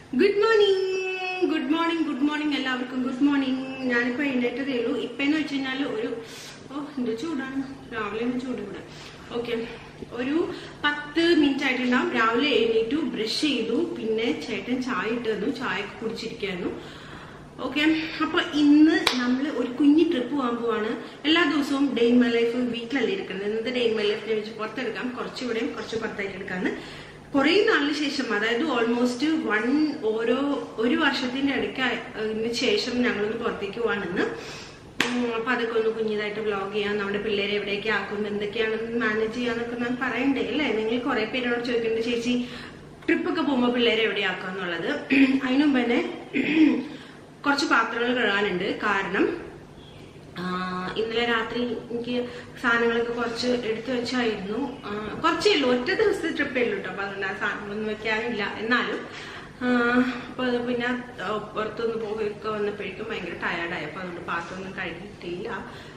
Good morning good morning good morning എല്ലാവർക്കും good morning ഞാനിപ്പോ എഴുന്നേറ്റതേ ഉള്ളൂ ഇപ്പെന്ന് വെച്ച് കഴിഞ്ഞാൽ ഒരു ഓ എന്ത് ചൂടാണ് രാവിലെ ഒന്നും ചൂട് കൂടെ ഓക്കെ ഒരു പത്ത് മിനിറ്റ് ആയിട്ടുണ്ടാവും രാവിലെ എഴുന്നേറ്റു ബ്രഷ് ചെയ്തു പിന്നെ ചേട്ടൻ ചായ ഇട്ട് തന്നു ചായ ഒക്കെ കുടിച്ചിരിക്കായിരുന്നു ഓക്കെ അപ്പൊ ഇന്ന് നമ്മൾ ഒരു കുഞ്ഞി ട്രിപ്പ് പോകാൻ പോവാണ് എല്ലാ ദിവസവും ഡേ ഇൻ മൈ ലൈഫ് വീട്ടിലല്ലേ എടുക്കുന്നത് ഇന്നത്തെ ഡേ ഇൻ മൈ ലൈഫിനെ വെച്ച് പുറത്തെടുക്കാം കുറച്ച് ഇവിടെയും കുറച്ച് പുറത്തായിട്ട് എടുക്കാന്ന് കുറെ നാളിന് ശേഷം അതായത് ഓൾമോസ്റ്റ് വൺ ഓരോ ഒരു വർഷത്തിന്റെ ഇടയ്ക്ക് ശേഷം ഞങ്ങളൊന്ന് പുറത്തേക്ക് പോവാണെന്ന് ഉം, അപ്പൊ അതൊക്കെ ഒന്ന് കുഞ്ഞിതായിട്ട് വ്ളോഗ് ചെയ്യാം നമ്മുടെ പിള്ളേരെ എവിടേക്ക് ആക്കും എന്തൊക്കെയാണെന്ന് മാനേജ് ചെയ്യാന്നൊക്കെ ഞാൻ പറയണ്ടേ അല്ലേ നിങ്ങൾ കുറെ പേരോട് ചോദിക്കുന്നുണ്ട് ചേച്ചി ട്രിപ്പൊക്കെ പോകുമ്പോൾ പിള്ളേരെ എവിടെയാക്കുക എന്നുള്ളത് അതിനു മുമ്പ് തന്നെ കുറച്ച് പാത്രങ്ങൾ കഴുകാനുണ്ട് കാരണം ആ, ഇന്നലെ രാത്രി എനിക്ക് സാധനങ്ങളൊക്കെ കുറച്ച് എടുത്തു വെച്ചായിരുന്നു ആ, കുറച്ചേ ഉള്ളൂ ഒറ്റ ദിവസത്തെ ട്രിപ്പേ ഉള്ളൂ കേട്ടോ അപ്പൊ അതുകൊണ്ട് ആ സാധനങ്ങളൊന്നും വെക്കാനില്ല എന്നാലും ആ, അപ്പൊ അത് പിന്നെ ആ, പുറത്തൊന്ന് പോയൊക്കെ വന്നപ്പോഴേക്കും ഭയങ്കര ടയർഡായി അപ്പൊ അതുകൊണ്ട് പാത്രമൊന്നും കഴുകിയിട്ടില്ല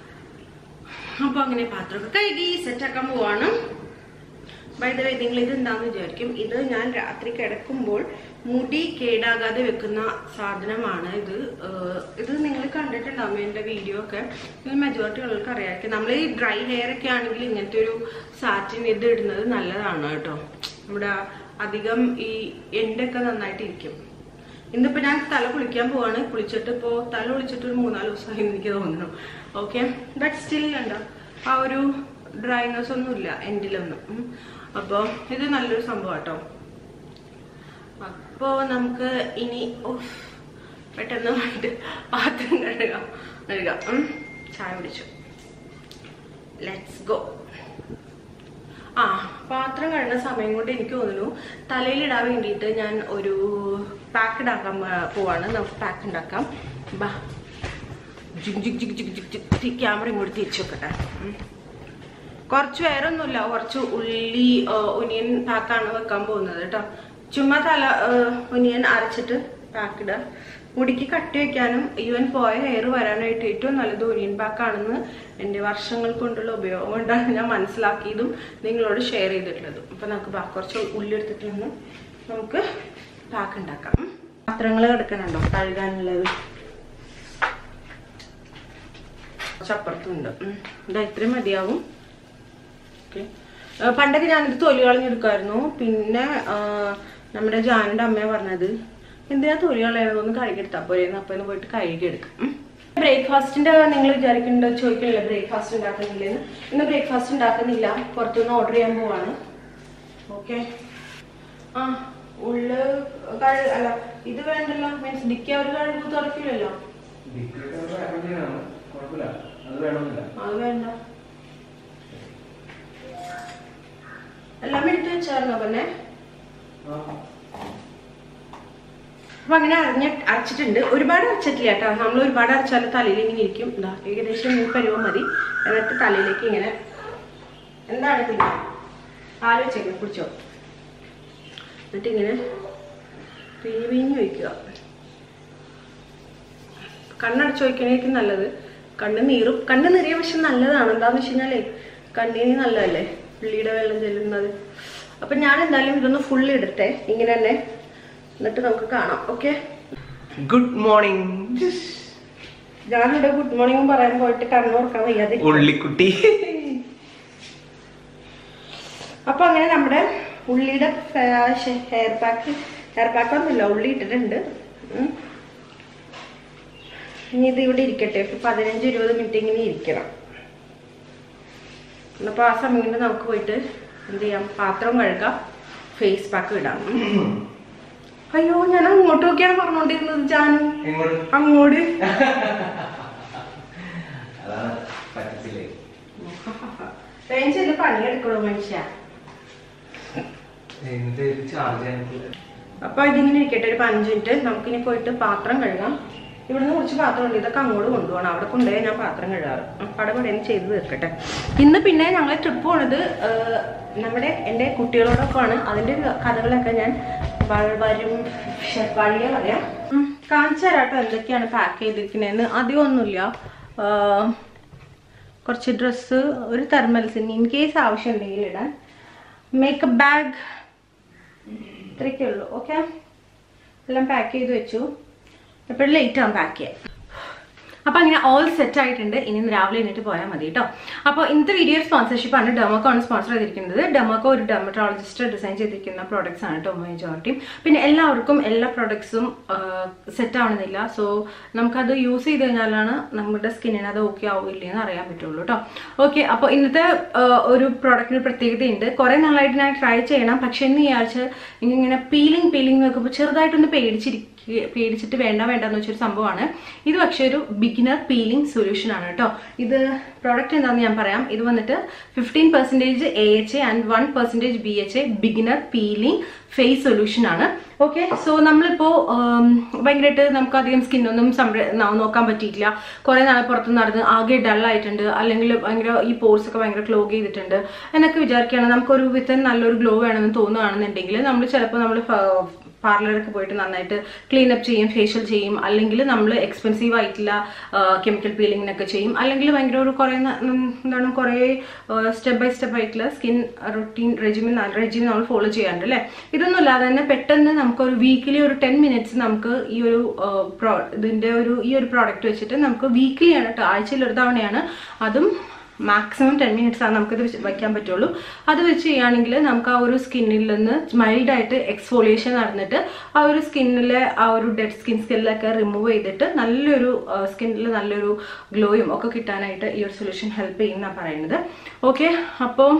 അപ്പൊ അങ്ങനെ പാത്രമൊക്കെ കഴുകി സെറ്റാക്കാൻ പോവാണ് ബൈ ദ വേ നിങ്ങൾ ഇത് എന്താന്ന് വിചാരിക്കും ഇത് ഞാൻ രാത്രി കിടക്കുമ്പോൾ മുടി കേടാകാതെ വെക്കുന്ന സാധനമാണ് ഇത് ഏഹ് ഇത് നിങ്ങൾ കണ്ടിട്ടുണ്ടാവും എന്റെ വീഡിയോ ഒക്കെ മെജോറിറ്റി ഉള്ളവർക്ക് അറിയാമായിരിക്കും നമ്മൾ ഈ ഡ്രൈ ഹെയർ ഒക്കെ ആണെങ്കിൽ ഇങ്ങനത്തെ ഒരു സാറ്റിൻ ഇത് ഇടുന്നത് നല്ലതാണ് കേട്ടോ നമ്മുടെ അധികം ഈ എന്റെ ഒക്കെ നന്നായിട്ട് ഇരിക്കും ഇന്നിപ്പോ ഞാൻ തല കുളിക്കാൻ പോവാണ് കുളിച്ചിട്ട് ഇപ്പോ തല കുളിച്ചിട്ട് ഒരു മൂന്നാല് ദിവസമായി എനിക്ക് തോന്നുന്നു ഓക്കെ ബട്ട് സ്റ്റിൽ ഉണ്ടോ ആ ഒരു ഡ്രൈനെസ് ഒന്നും ഇല്ല എൻഡിലൊന്നും ഉം. അപ്പൊ ഇത് നല്ലൊരു സംഭവം കേട്ടോ അപ്പോ നമുക്ക് ഇനി ഉഫ്, പെട്ടെന്ന് പോയിട്ട് പാത്രം കഴുകാം കഴുകാം ഉം. ചായ കുടിച്ചു ലെറ്റ്സ് ഗോ ആ പാത്രം കഴുകുന്ന സമയം കൊണ്ട് എനിക്ക് തോന്നുന്നു തലയിലിടാൻ വേണ്ടിയിട്ട് ഞാൻ ഒരു പാക്ക് ഉണ്ടാക്കാൻ പോ- പോവാണ് നമുക്ക് പാക്ക് ഉണ്ടാക്കാം ബാ ജിഗ് ജിഗ് ജിഗ് ജിഗ് ജിഗ് ജിഗ് ക്യാമറ ഇങ്ങോട്ട് തിരിച്ചു വെക്കട്ടെ ഉം. കുറച്ച് വേറെ ഒന്നുമില്ല കുറച്ച് ഉള്ളി ഒനിയൻ പാക്കാണ് വെക്കാൻ പോകുന്നത് കേട്ടോ ചുമ്മാ തല ഒനിയൻ അരച്ചിട്ട് പാക്ക് ഇടുക മുടിക്ക് കട്ടി വെക്കാനും ഈവൻ പോയ ഹെയർ വരാനായിട്ട് ഏറ്റവും നല്ലത് ഒനിയൻ പാക്കാണെന്ന് എൻ്റെ വർഷങ്ങൾ കൊണ്ടുള്ള ഉപയോഗം കൊണ്ടാണ് ഞാൻ മനസ്സിലാക്കിയതും നിങ്ങളോട് ഷെയർ ചെയ്തിട്ടുള്ളതും അപ്പൊ നമുക്ക് ബാ കുറച്ച് ഉള്ളി എടുത്തിട്ട് വന്ന് നമുക്ക് പാക്ക് ഉണ്ടാക്കാം പാത്രങ്ങൾ കിടക്കണുണ്ടോ കഴുകാനുള്ളത് കുറച്ചപ്പുറത്തുണ്ട് ഉം. ഇതാ ഇത്രയും മതിയാവും ഓക്കെ പണ്ടൊക്കെ ഞാനിത് തൊലി കളഞ്ഞെടുക്കായിരുന്നു പിന്നെ ആ, നമ്മുടെ ജാനുടെ അമ്മയെ പറഞ്ഞത് എന്തിനാ തൊലി കളയണതൊന്ന് കഴുകിയെടുത്താൽ പോരെന്ന് അപ്പൊ ഒന്ന് പോയിട്ട് കഴുകിയെടുക്കും ബ്രേക്ക്ഫാസ്റ്റിന്റെ നിങ്ങൾ വിചാരിക്കുന്നുണ്ടോ ചോദിക്കണില്ല ബ്രേക്ക്ഫാസ്റ്റ് ഉണ്ടാക്കുന്നില്ലെന്ന് ഇന്ന് ബ്രേക്ക്ഫാസ്റ്റ് ഉണ്ടാക്കുന്നില്ല പുറത്തുനിന്ന് ഓർഡർ ചെയ്യാൻ പോവാണ് ഓക്കെ ആ ഉള്ളു കഴു അല്ല ഇത് വേണ്ടല്ലോ മീൻസ് ഡിക്കി അവർ കഴുകു തുറക്കില്ലല്ലോ കുഴപ്പമില്ല അത് വേണമെന്നില്ല അത് വേണ്ട എല്ലാം എടുത്ത് വെച്ചായിരുന്നോ പിന്നെ അപ്പൊ അങ്ങനെ അരഞ്ഞ അരച്ചിട്ടുണ്ട് ഒരുപാട് അരച്ചിട്ടില്ല കേട്ടോ നമ്മൾ ഒരുപാട് അരച്ചാൽ തലയിൽ ഇങ്ങനെ ഇരിക്കും എന്താ ഏകദേശം ഈ പരുവം മതി എന്നിട്ട് തലയിലേക്ക് ഇങ്ങനെ എന്താണ് പിന്നെ ആലോചിച്ചേക്കണം പിടിച്ചോ എന്നിട്ട് ഇങ്ങനെ പിഞ്ഞ് പിഞ്ഞ് വയ്ക്കുക കണ്ണടച്ച് വയ്ക്കണേക്കും നല്ലത് കണ്ണ് നീറും കണ്ണ് നിറിയ പക്ഷെ നല്ലതാണ് എന്താന്ന് വെച്ച് കഴിഞ്ഞാലേ കണ്ണിന് നല്ലതല്ലേ പുള്ളിയുടെ വെള്ളം ചെല്ലുന്നത് അപ്പൊ ഞാൻ എന്തായാലും ഇതൊന്ന് ഫുൾ ഇടട്ടെ ഇങ്ങനെ തന്നെ എന്നിട്ട് നമുക്ക് കാണാം ഓക്കെ ഗുഡ് മോർണിംഗ് ഞാനിവിടെ ഗുഡ് മോർണിംഗ് പറയാൻ പോയിട്ട് കണ്ണു തുറക്കാൻ വയ്യാതെ ഉള്ളിക്കുട്ടി അപ്പൊ അങ്ങനെ നമ്മുടെ ഉള്ളിയുടെ ഹെയർ പാക്ക് ഹെയർ പാക്ക് ഒന്നുമില്ല ഉള്ളി ഇട്ടിട്ടുണ്ട് ഉം. ഇനി ഇത് ഇവിടെ ഇരിക്കട്ടെ ഇപ്പൊ പതിനഞ്ച് ഇരുപത് മിനിറ്റ് ഇങ്ങനെ ഇരിക്കണം അപ്പൊ ആ സമയം കൊണ്ട് നമുക്ക് പോയിട്ട് എന്ത് ചെയ്യാം പാത്രം കഴുകാം ഫേസ് പാക്ക് ഇടാം ഉം. അയ്യോ ഞാൻ അങ്ങോട്ട് നോക്കിയാണ് പറഞ്ഞോണ്ടിരുന്നത് ജാനു എങ്ങോട്ട് അങ്ങോട്ട് അതാണ് പറ്റത്തില്ലേ റേഞ്ചിൽ പണിയെടുക്കണോ മനുഷ്യ എന്നിട്ട് ചാർജ് ചെയ്യാനില്ല അപ്പൊ ഇതിങ്ങനെ ഇരിക്കട്ടെ ഒരു പതിനഞ്ച് മിനിറ്റ് നമുക്കിനി പോയിട്ട് പാത്രം കഴുകാം ഇവിടുന്ന് കുറച്ച് പാത്രം ഉണ്ട് ഇതൊക്കെ അങ്ങോട്ട് കൊണ്ടുപോകണം അവിടെ കൊണ്ടുപോയി ഞാൻ പാത്രം കഴുകാറ് അപ്പൊ അവിടെ ഇവിടെ ചെയ്ത് തീർക്കട്ടെ ഇന്ന് പിന്നെ ഞങ്ങൾ ട്രിപ്പ് പോണത് ആഹ്, നമ്മുടെ എൻ്റെ കുട്ടികളോടൊപ്പമാണ് അതിന്റെ ഒരു കഥകളൊക്കെ ഞാൻ വ- വരും ശ്ശെ, വഴിയെ പറയാം ഉം, കാണിച്ചു തരാട്ടോ എന്തൊക്കെയാണ് പാക്ക് ചെയ്തിരിക്കുന്നതെന്ന് അധികം ഒന്നുമില്ല ആഹ്, കുറച്ച് ഡ്രസ്സ് ഒരു തെർമൽസിന് ഇൻ കേസ് ആവശ്യം ഉണ്ടെങ്കിൽ ഇടാൻ മേക്കപ്പ് ബാഗ് ഇത്രയൊക്കെ ഉള്ളൂ ഓക്കെ എല്ലാം പാക്ക് ചെയ്ത് വെച്ചു എപ്പോഴും ലേറ്റ് ആവും പാക്ക് ചെയ്യാൻ അപ്പൊ അങ്ങനെ ഓൾ സെറ്റ് ആയിട്ടുണ്ട് ഇനി ഇന്ന് രാവിലെ എണീറ്റ് പോയാൽ മതി കേട്ടോ അപ്പോൾ ഇന്നത്തെ വീഡിയോ സ്പോൺസർഷിപ്പ് ആണ് ഡെമോക്കോ ആണ് സ്പോൺസർ ചെയ്തിരിക്കുന്നത് ഡെമോക്കോ ഒരു ഡെമറ്റോളജിസ്റ്റ് ഡിസൈൻ ചെയ്തിരിക്കുന്ന പ്രോഡക്ട്സ് ആണ് കേട്ടോ മെജോറിറ്റിയും പിന്നെ എല്ലാവർക്കും എല്ലാ പ്രോഡക്ട്സും സെറ്റ് ആവണമെന്നില്ല സോ നമുക്കത് യൂസ് ചെയ്ത് കഴിഞ്ഞാലാണ് നമ്മുടെ സ്കിന്നിന് അത് ഓക്കെ ആവില്ല എന്ന് അറിയാൻ പറ്റുള്ളൂ കേട്ടോ ഓക്കെ അപ്പോൾ ഇന്നത്തെ ആ, ഒരു പ്രോഡക്റ്റിന് പ്രത്യേകതയുണ്ട് കുറേ നാളായിട്ട് ഞാൻ ട്രൈ ചെയ്യണം പക്ഷെ ഇന്ന് ഈ ആഴ്ച ഇങ്ങനെ പീലിംഗ് പീലിംഗ് നോക്കുമ്പോൾ ചെറുതായിട്ടൊന്ന് പേടിച്ചിരിക്കും പേടിച്ചിട്ട് വേണ്ട വേണ്ട എന്ന് വെച്ചൊരു സംഭവമാണ് ഇത് പക്ഷേ ഒരു ബിഗിനർ പീലിംഗ് സൊല്യൂഷൻ ആണ് കേട്ടോ ഇത് പ്രോഡക്റ്റ് എന്താണെന്ന് ഞാൻ പറയാം ഇത് വന്നിട്ട് fifteen percentage A H A and one percentage B H A beginner peeling face solution ആണ് ഓക്കെ സോ നമ്മളിപ്പോൾ ഭയങ്കരമായിട്ട് നമുക്ക് അധികം സ്കിന്നൊന്നും സംര ന- നോക്കാൻ പറ്റിയിട്ടില്ല കുറേ നാളെ പുറത്ത് നടന്ന് ആകെ ഡൾ ആയിട്ടുണ്ട് അല്ലെങ്കിൽ ഭയങ്കര ഈ പോർസ് ഒക്കെ ഭയങ്കര ക്ലോഗ് ചെയ്തിട്ടുണ്ട് എന്നൊക്കെ വിചാരിക്കുകയാണ് നമുക്കൊരു വിത്തൻ നല്ലൊരു ഗ്ലോ വേണമെന്ന് തോന്നുകയാണെന്നുണ്ടെങ്കിൽ നമ്മൾ ചിലപ്പോൾ നമ്മൾ പാർലറൊക്കെ പോയിട്ട് നന്നായിട്ട് ക്ലീൻ അപ്പ് ചെയ്യും ഫേഷ്യൽ ചെയ്യും അല്ലെങ്കിൽ നമ്മൾ എക്സ്പെൻസീവ് ആയിട്ടുള്ള കെമിക്കൽ പീലിങ്ങിനൊക്കെ ചെയ്യും അല്ലെങ്കിൽ ഭയങ്കര ഒരു കുറേ ന- ഉം, എന്താണ് കുറേ സ്റ്റെപ്പ് ബൈ സ്റ്റെപ്പ് ആയിട്ടുള്ള സ്കിൻ റൊട്ടീൻ റെജിമിൻ റെജിമിൻ നമ്മൾ ഫോളോ ചെയ്യാറുണ്ട് അല്ലേ ഇതൊന്നും ഇല്ലാതെ തന്നെ പെട്ടെന്ന് നമുക്ക് ഒരു വീക്കിലി ഒരു ടെൻ മിനിറ്റ്സ് നമുക്ക് ഈ ഒരു പ്രോ ഇതിൻ്റെ ഒരു ഈ ഒരു പ്രോഡക്റ്റ് വെച്ചിട്ട് നമുക്ക് വീക്കിലി ആണ് കേട്ടോ ആഴ്ചയിൽ ഒരു തവണയാണ് അതും മാക്സിമം ടെൻ മിനിറ്റ്സ് ആണ് നമുക്കിത് വെച്ച് വയ്ക്കാൻ പറ്റുള്ളൂ അത് വെച്ച് ചെയ്യുകയാണെങ്കിൽ നമുക്ക് ആ ഒരു സ്കിന്നിൽ നിന്ന് മൈൽഡായിട്ട് എക്സ്ഫോളിയേഷൻ നടന്നിട്ട് ആ ഒരു സ്കിന്നിലെ ആ ഒരു ഡെഡ് സ്കിൻ സ്കില്ലൊക്കെ റിമൂവ് ചെയ്തിട്ട് നല്ലൊരു സ്കിന്നിൽ നല്ലൊരു ഗ്ലോയും ഒക്കെ കിട്ടാനായിട്ട് ഈ ഒരു സൊല്യൂഷൻ ഹെൽപ്പ് ചെയ്യുന്ന പറയുന്നത് ഓക്കെ അപ്പോൾ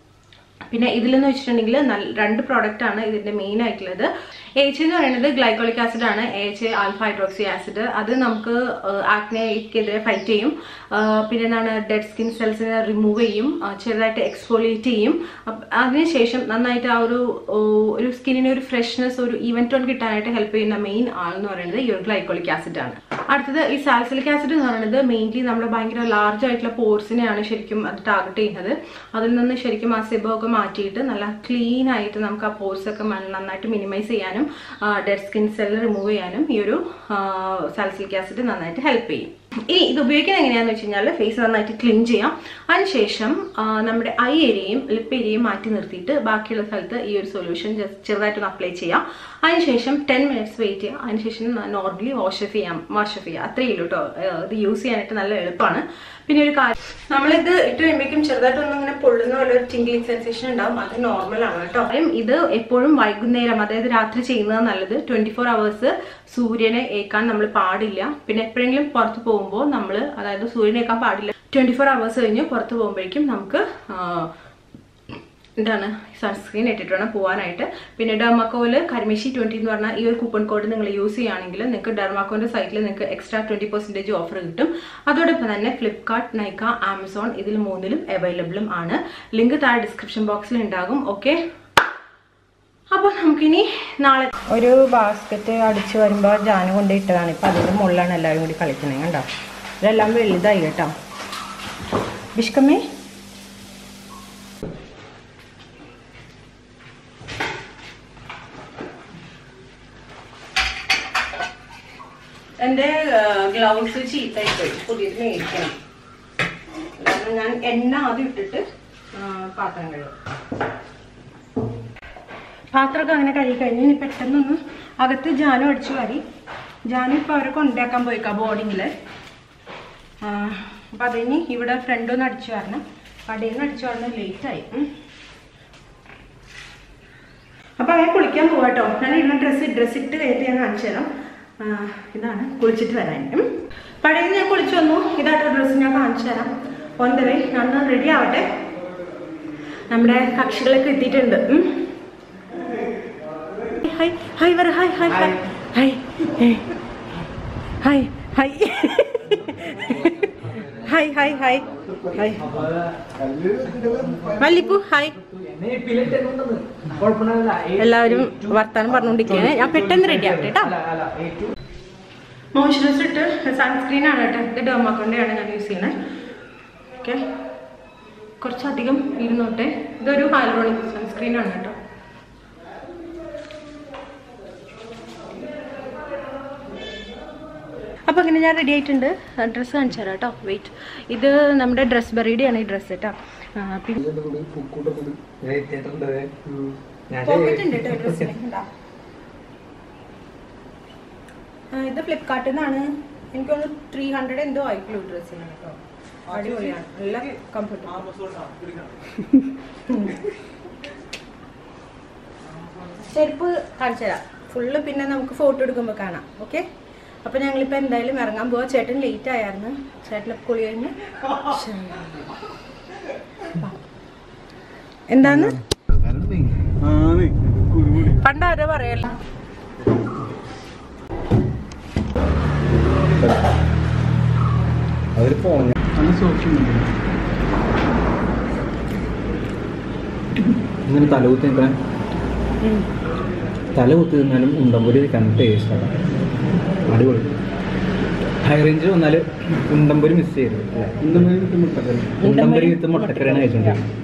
പിന്നെ ഇതിലെന്ന് വെച്ചിട്ടുണ്ടെങ്കിൽ നല്ല രണ്ട് പ്രോഡക്റ്റ് ആണ് ഇതിന്റെ മെയിൻ ആയിട്ടുള്ളത് എച്ച് എന്ന് പറയുന്നത് ഗ്ലൈക്കോളിക് ആസിഡ് ആണ് എച്ച് ആൽഫ ഹൈഡ്രോക്സി ആസിഡ് അത് നമുക്ക് ആക്നെക്കെതിരെ ഫൈറ്റ് ചെയ്യും ആ, പിന്നെ എന്താണ് ഡെഡ് സ്കിൻ സെൽസിനെ റിമൂവ് ചെയ്യും ആ, ചെറുതായിട്ട് എക്സ്ഫോളിയേറ്റ് ചെയ്യും അപ്പ- അതിനുശേഷം നന്നായിട്ട് ആ ഒരു ഓ, ഒരു സ്കിന്നിന് ഒരു ഫ്രഷ്നെസ് ഒരു ഈവൻ ടോൺ കിട്ടാനായിട്ട് ഹെൽപ്പ് ചെയ്യുന്ന മെയിൻ ആളെന്ന് പറയുന്നത് ഈ ഒരു ഗ്ലൈക്കോളിക് ആസിഡ് ആണ് അടുത്തത് ഈ സാൽസിലിക് ആസിഡ് എന്ന് പറയുന്നത് മെയിൻലി നമ്മുടെ ഭയങ്കര ലാർജ് ആയിട്ടുള്ള പോർസിനെയാണ് ശരിക്കും അത് ടാർഗറ്റ് ചെയ്യുന്നത് അതിൽ നിന്ന് ശരിക്കും ആ സിബമൊക്കെ മാറ്റിയിട്ട് നല്ല ക്ലീൻ ആയിട്ട് നമുക്ക് ആ പോർസ് ഒക്കെ മ- നന്നായിട്ട് മിനിമൈസ് ചെയ്യാനും ഡെഡ് സ്കിൻ സെല്ല് റിമൂവ് ചെയ്യാനും ഈ ഒരു സാൽസിലിക് ആസിഡ് നന്നായിട്ട് ഹെൽപ്പ് ചെയ്യും ഇനി ഇത് ഉപയോഗിക്കുന്നത് എങ്ങനെയാണെന്ന് വെച്ച് കഴിഞ്ഞാൽ ഫേസ് നന്നായിട്ട് ക്ലീൻ ചെയ്യാം അതിനുശേഷം ആ, നമ്മുടെ ഐ ഏരിയയും ലിപ്പ് ഏരിയയും മാറ്റി നിർത്തിയിട്ട് ബാക്കിയുള്ള സ്ഥലത്ത് ഈ ഒരു സൊല്യൂഷൻ ചെറുതായിട്ടൊന്ന് അപ്ലൈ ചെയ്യാം അതിനുശേഷം ടെൻ മിനിറ്റ്സ് വെയിറ്റ് ചെയ്യാം അതിനുശേഷം നോർമലി വാഷ് ഓഫ് ചെയ്യാം വാഷ് ഓഫ് ചെയ്യാം അത്രയേ ഉള്ളൂ കേട്ടോ ഇത് യൂസ് ചെയ്യാനായിട്ട് നല്ല എളുപ്പമാണ് പിന്നെ ഒരു കാര്യം നമ്മളിത് ഇട്ട് കഴിയുമ്പോഴേക്കും ചെറുതായിട്ടൊന്നും ഇങ്ങനെ പൊള്ളുന്ന പോലെ ഒരു ടിംഗ്ലിംഗ് സെൻസേഷൻ ഉണ്ടാവും അത് നോർമൽ ആണ് കേട്ടോ കാര്യം ഇത് എപ്പോഴും വൈകുന്നേരം അതായത് രാത്രി ചെയ്യുന്നത് നല്ലത് ട്വന്റി ഫോർ അവേഴ്സ് സൂര്യനെ ഏക്കാൻ നമ്മൾ പാടില്ല പിന്നെ എപ്പോഴെങ്കിലും പുറത്ത് പോകുമ്പോൾ നമ്മൾ അതായത് സൂര്യനെ ഏക്കാൻ പാടില്ല ട്വന്റി ഫോർ അവേഴ്സ് കഴിഞ്ഞ് പുറത്ത് പോകുമ്പോഴേക്കും നമുക്ക് ആ, എന്താണ് സൺസ്ക്രീൻ ഇട്ടിട്ട് വേണം പോകാനായിട്ട് പിന്നെ ഡെർമാക്കോല് കരിമേശി ട്വന്റി എന്ന് പറഞ്ഞാൽ ഈ ഒരു കൂപ്പൺ കോഡ് നിങ്ങൾ യൂസ് ചെയ്യുകയാണെങ്കിൽ നിങ്ങൾക്ക് ഡെർമാക്കോന്റെ സൈറ്റിൽ നിങ്ങൾക്ക് എക്സ്ട്രാ ട്വന്റി പെർസെന്റേജ് ഓഫർ കിട്ടും അതോടൊപ്പം തന്നെ ഫ്ലിപ്കാർട്ട് നൈക്ക ആമസോൺ ഇതിൽ മൂന്നിലും അവൈലബിളും ആണ് ലിങ്ക് താഴെ ഡിസ്ക്രിപ്ഷൻ ബോക്സിൽ ഉണ്ടാകും ഓക്കെ അപ്പോൾ നമുക്കിനി നാളെ ഒരു ബാസ്ക്കറ്റ് അടിച്ചു വരുമ്പോൾ ജാന കൊണ്ട് ഇട്ടതാണ് ഇപ്പം അതിൻ്റെ മുകളിലാണ് എല്ലാവരും കൂടി കളിക്കുന്നത് കണ്ടോ ഇതെല്ലാം വലുതായി കേട്ടോ ബിഷ്കമ്മേ എൻ്റെ ഗ്ലൗസ് ചീത്തായി പോയി പുതിയത് മേടിക്കണം കാരണം ഞാൻ എണ്ണ ആദ്യം ഇട്ടിട്ട് ആ, പാത്രം കഴുകും പാത്രമൊക്കെ അങ്ങനെ കഴുകി കഴിഞ്ഞ് ഇനി പെട്ടെന്നൊന്ന് അകത്ത് ജാനു അടിച്ചു വാരി ജാനു ഇപ്പോൾ അവരെ കൊണ്ടാക്കാൻ പോയിക്കാം ബോർഡിങ്ങിൽ അപ്പം അതിന് ഇവിടെ ഫ്രണ്ട് ഒന്ന് അടിച്ചു വരണം കടയിൽ നിന്ന് അടിച്ചു വരണം ലേറ്റായി അപ്പം അങ്ങനെ കുളിക്കാൻ പോവാം കേട്ടോ ഞാൻ ഇടുന്ന ഡ്രസ്സ് ഡ്രസ്സ് ഇട്ട് കഴിഞ്ഞിട്ട് ഞാൻ കാണിച്ചു തരാം ആ, ഇതാണ് കുളിച്ചിട്ട് വരാൻ പഴയത് ഞാൻ കുളിച്ചു വന്നു ഇതാട്ടോ ഡ്രസ്സ് ഞാൻ കാണിച്ചു തരാം ഒന്നരേ ഞാൻ റെഡി ആവട്ടെ നമ്മുടെ കക്ഷികളൊക്കെ എത്തിയിട്ടുണ്ട് ഉം. ഹായ് ഹായ് പറ hi hi hi hi hi hi hi hi hi ഹായ് മല്ലിപ്പൂ ഹായ് എല്ലാവരും വർത്താനം പറഞ്ഞുകൊണ്ടിരിക്കുകയാണ് ഞാൻ പെട്ടെന്ന് റെഡി ആവട്ടെ കേട്ടോ മോയ്സ്ചറൈസർ ഇട്ട് സൺസ്ക്രീൻ ആണ് കേട്ടോ ഇത് ഡെർമാക്കോണ്ടയാണ് ഞാൻ യൂസ് ചെയ്യുന്നത് ഓക്കെ കുറച്ചധികം ഇരുന്നോട്ടെ ഇതൊരു ഹാലോണിക് സൺസ്ക്രീൻ ആണ് കേട്ടോ അപ്പോൾ അങ്ങനെ ഞാൻ റെഡി ആയിട്ടുണ്ട് ഡ്രസ്സ് കാണിച്ചു തരാം കേട്ടോ വെയിറ്റ് ഇത് നമ്മുടെ ഡ്രസ് ബെറിയുടെയാണ് ഈ ഡ്രസ്സ് കേട്ടോ ആ, പിന്നെ പോക്കറ്റ് ഉണ്ട് കേട്ടോ ഡ്രസ്സിന് ഇതാ ആ, ഇത് ഫ്ലിപ്കാർട്ടിൽ നിന്നാണ് എനിക്കൊന്ന് ത്രീ ഹൺഡ്രഡ് എന്തോ ആയിട്ടുള്ളൂ ഡ്രസ്സിന് കേട്ടോ അടിപൊളിയാണ് നല്ല കംഫർട്ടബിൾ ചെരുപ്പ് കാണിച്ചു തരാം ഫുള്ള് പിന്നെ നമുക്ക് ഫോട്ടോ എടുക്കുമ്പോൾ കാണാം ഓക്കെ അപ്പൊ ഞങ്ങളിപ്പോ എന്തായാലും ഇറങ്ങാൻ പോവാ ചേട്ടൻ ലേറ്റ് ആയിരുന്നു ചേട്ടനെ കുളി കഴിഞ്ഞ് എന്താന്ന് പണ്ടാരോ പറയല്ലോ അവര് പോഞ്ഞ ഇങ്ങനെ തലകുത്തി നിൽക്കാൻ തല കുത്തി നിന്നാലും ഉണ്ടംപൊരി കഴിക്കാൻ ടേസ്റ്റാണ് അടിപൊളി ഹൈ റേഞ്ചിൽ വന്നാൽ ഉണ്ടംപൊരി മിസ് ചെയ്യരുത് അല്ലേ? ഉണ്ടംപൊരി വിത്ത് മുട്ടക്കറിയാണ് കഴിച്ചോണ്ടിരിക്കുന്നത്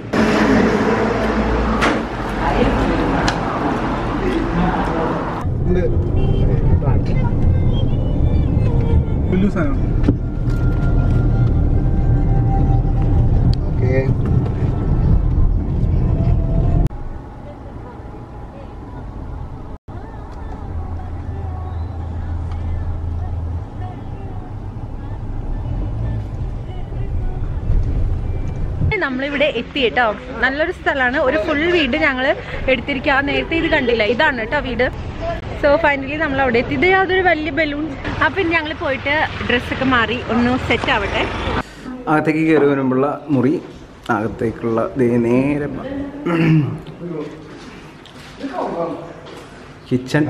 ഓക്കേ നമ്മളിവിടെ എത്തി കേട്ടോ നല്ലൊരു സ്ഥലമാണ് ഒരു ഫുൾ വീട് ഞങ്ങൾ എടുത്തിരിക്കുക നേരത്തെ ഇത് കണ്ടില്ല ഇതാണ് കേട്ടോ വീട് സോ ഫൈനലി നമ്മൾ അവിടെ എത്തി ഇത് യാതൊരു വലിയ ബലൂൺ അപ്പം ഞങ്ങൾ പോയിട്ട് ഡ്രസ്സൊക്കെ മാറി ഒന്ന് സെറ്റ് ആവട്ടെ അകത്തേക്ക് കയറി വരുമ്പോഴുള്ള മുറി അകത്തേക്കുള്ള ദേ നേരെ കിച്ചൺ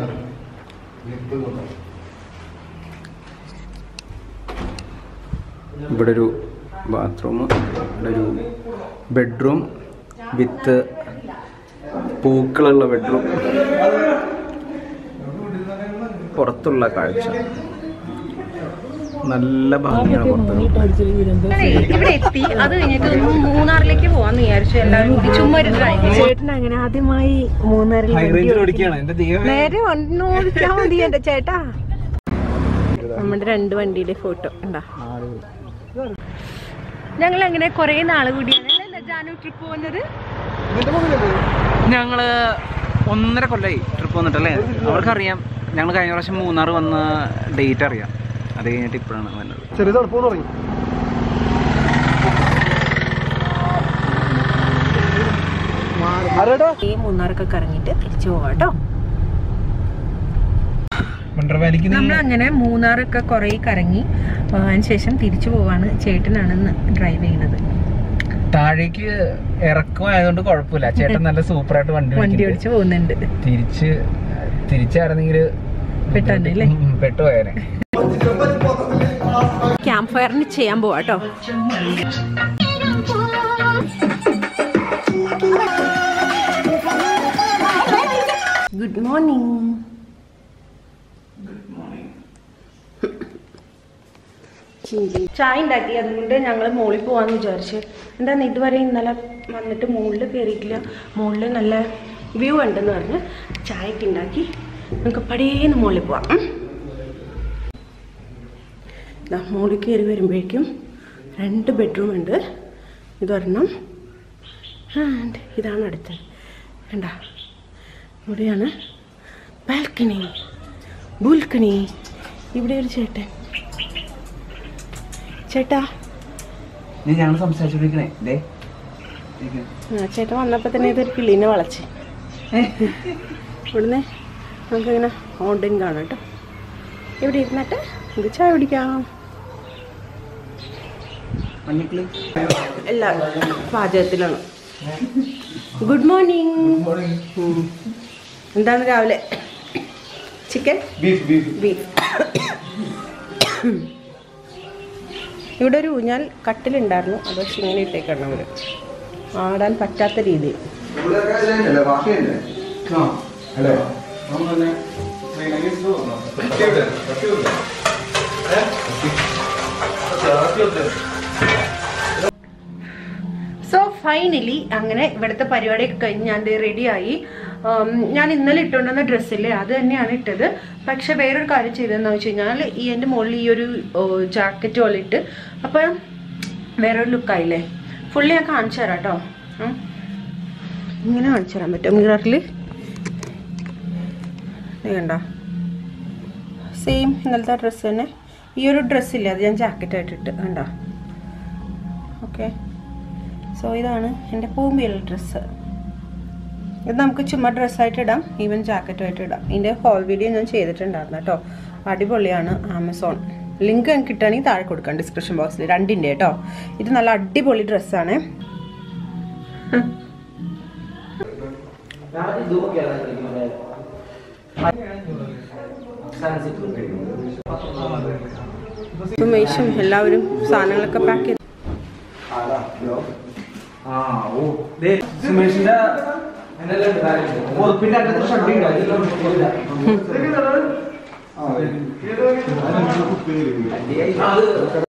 ഇവിടെ ഒരു ബാത്റൂം ഇവിടെ ഒരു ബെഡ്റൂം വിത്ത് പൂക്കളുള്ള ബെഡ്റൂം പുറത്തുള്ള കാഴ്ച നല്ല ഭംഗിയാണ് പുറത്ത് ഇവിടെ എത്തി അത് കഴിഞ്ഞിട്ട് ഒന്ന് മൂന്നാറിലേക്ക് പോവാന്ന് വിചാരിച്ചു എല്ലാവരും കൂടി ചുമ്മാ ഒരു ഡ്രൈവ് ചേട്ടൻ അങ്ങനെ ആദ്യമായി മൂന്നാറിൽ ഹൈ വണ്ടി റേഞ്ചിൽ ഓടിക്കുന്നു. ഓടിക്കുകയാണ് എന്റെ ദൈവം നേരെ ഒന്ന് ഓടിച്ചാ മതി എന്റെ ചേട്ടാ നമ്മുടെ രണ്ട് വണ്ടിയുടെ ഫോട്ടോ ഉണ്ടാ ഞങ്ങൾ അങ്ങനെ കുറെ നാള് കൂടിയാണ് അല്ലേ ജാനു ട്രിപ്പ് പോകുന്നത് ഞങ്ങള് ഒന്നര കൊല്ലായി ട്രിപ്പ് വന്നിട്ടല്ലേ അവർക്കറിയാം ഞങ്ങൾ കഴിഞ്ഞ പ്രാവശ്യം മൂന്നാർ വന്ന ഡേറ്റ് അറിയാം അത് കഴിഞ്ഞിട്ട് ഇപ്പോഴാണ് വന്നത് ചെറിയ തണുപ്പ് തുടങ്ങി ഈ മൂന്നാറൊക്കെ കറങ്ങിയിട്ട് തിരിച്ചു പോവാം കേട്ടോ മണ്ടർവാലിക്ക് നമ്മൾ അങ്ങനെ മൂന്നാറൊക്കെ കുറെ കറങ്ങി ആ, അതിനുശേഷം തിരിച്ചു പോവാണ് ചേട്ടനാണെന്ന് ഡ്രൈവ് ചെയ്യുന്നത് താഴേക്ക് ഇറക്കമായതുകൊണ്ട് കുഴപ്പമില്ല ചേട്ടൻ നല്ല സൂപ്പറായിട്ട് വണ്ടി വണ്ടി ഓടിക്കുന്നുണ്ട്. ഓടിച്ച് പോകുന്നുണ്ട് തിരിച്ച് തിരിച്ചായിരുന്നെങ്കിൽ പെട്ടെന്നല്ലേ? പെട്ടുപോയേനെ ക്യാമ്പ് ഫയറിന് ചെയ്യാൻ പോവാ കേട്ടോ ഗുഡ് മോർണിംഗ് ചായ ഉണ്ടാക്കി അതുകൊണ്ട് ഞങ്ങൾ മുകളിൽ പോവാന്ന് വിചാരിച്ച് എന്താന്ന് ഇതുവരെ ഇന്നലെ വന്നിട്ട് മുകളിൽ കയറിയിട്ടില്ല മുകളിൽ നല്ല വ്യൂ ഉണ്ടെന്ന് പറഞ്ഞ് ചായയൊക്കെ ഉണ്ടാക്കി നമുക്ക് പടേന്ന് മുകളിൽ പോവാം ഉം. ദാ മുകളിൽ കയറി വരുമ്പോഴേക്കും രണ്ട് ബെഡ്റൂം ഉണ്ട് ഇതൊരെണ്ണം ആൻഡ് ഇതാണ് അടുത്തത് കണ്ട ഇവിടെയാണ് ബാൽക്കണി ബുൽക്കണി ഇവിടെ ഒരു ചേട്ടൻ ചേട്ടാ ഞങ്ങൾ സംസാരിച്ചോണ്ടിരിക്കണേ ദേ ആ ചേട്ടൻ വന്നപ്പോൾ തന്നെ ഇതൊരു കിളീനെ വളച്ച് ഇവിടുന്ന് നമുക്കിങ്ങനെ ഓണ്ടിൻ കാണാം കേട്ടോ ഇവിടെ ഇരുന്നിട്ട് നമുക്ക് ചായ കുടിക്കാം മഞ്ഞക്കിളി എല്ലാവരും പാചകത്തിലാണ് ഗുഡ് മോർണിംഗ് എന്താണ് രാവിലെ ചിക്കൻ ബീഫ് ബീഫ് ബീഫ് ഇവിടെ ഒരു ഊഞ്ഞാൽ കട്ടിലുണ്ടായിരുന്നു അത് പക്ഷെ ഇങ്ങനെ ഇട്ടേക്കാണ് അവർ ആടാൻ പറ്റാത്ത രീതിയിൽ ഹലോ സോ ഫൈനലി അങ്ങനെ ഇവിടുത്തെ പരിപാടിയൊക്കെ കഴിഞ്ഞ് ഞാൻ റെഡിയായി ഞാൻ ഇന്നലെ ഇട്ടുകൊണ്ടുവന്ന ഡ്രസ്സില്ലേ അത് തന്നെയാണ് ഇട്ടത് പക്ഷെ വേറൊരു കാര്യം ചെയ്തതെന്ന് വെച്ച് കഴിഞ്ഞാൽ ഈ എൻ്റെ മുകളിൽ ഈ ഒരു ജാക്കറ്റ് പോലെ ഇട്ട് അപ്പം വേറൊരു ലുക്കായില്ലേ ഫുള്ളി ഞാൻ കാണിച്ചു തരാം കേട്ടോ ഉം. ഇങ്ങനെ കാണിച്ചു തരാൻ പറ്റും മിററിൽ കണ്ട സെയിം ഇന്നലത്തെ ഡ്രസ്സ് തന്നെ ഈ ഒരു ഡ്രസ്സില്ലേ അത് ഞാൻ ജാക്കറ്റായിട്ട് ഇട്ട് കണ്ടോ ഓക്കെ സോ ഇതാണ് എൻ്റെ പൂമ്പിയുള്ള ഡ്രസ്സ് ഇത് നമുക്ക് ചുമ്മാ ഡ്രസ്സായിട്ട് ഇടാം ഈവൻ ജാക്കറ്റുമായിട്ട് ഇടാം ഇതിൻ്റെ ഹോൾ വീഡിയോ ഞാൻ ചെയ്തിട്ടുണ്ടായിരുന്നു കേട്ടോ അടിപൊളിയാണ് ആമസോൺ ലിങ്ക് എനിക്ക് കിട്ടുകയാണെങ്കിൽ താഴെ കൊടുക്കാം ഡിസ്ക്രിപ്ഷൻ ബോക്സിൽ രണ്ടിൻ്റെ കേട്ടോ ഇത് നല്ല അടിപൊളി ഡ്രസ്സാണ് സുമേഷും എല്ലാവരും സാധനങ്ങളൊക്കെ പാക്ക് ചെയ്ത് ആ ഓ ദേ സുമേഷിന്റെ ഉറപ്പിന്റെ അകത്ത് ഷർട്ട് ഉണ്ടായി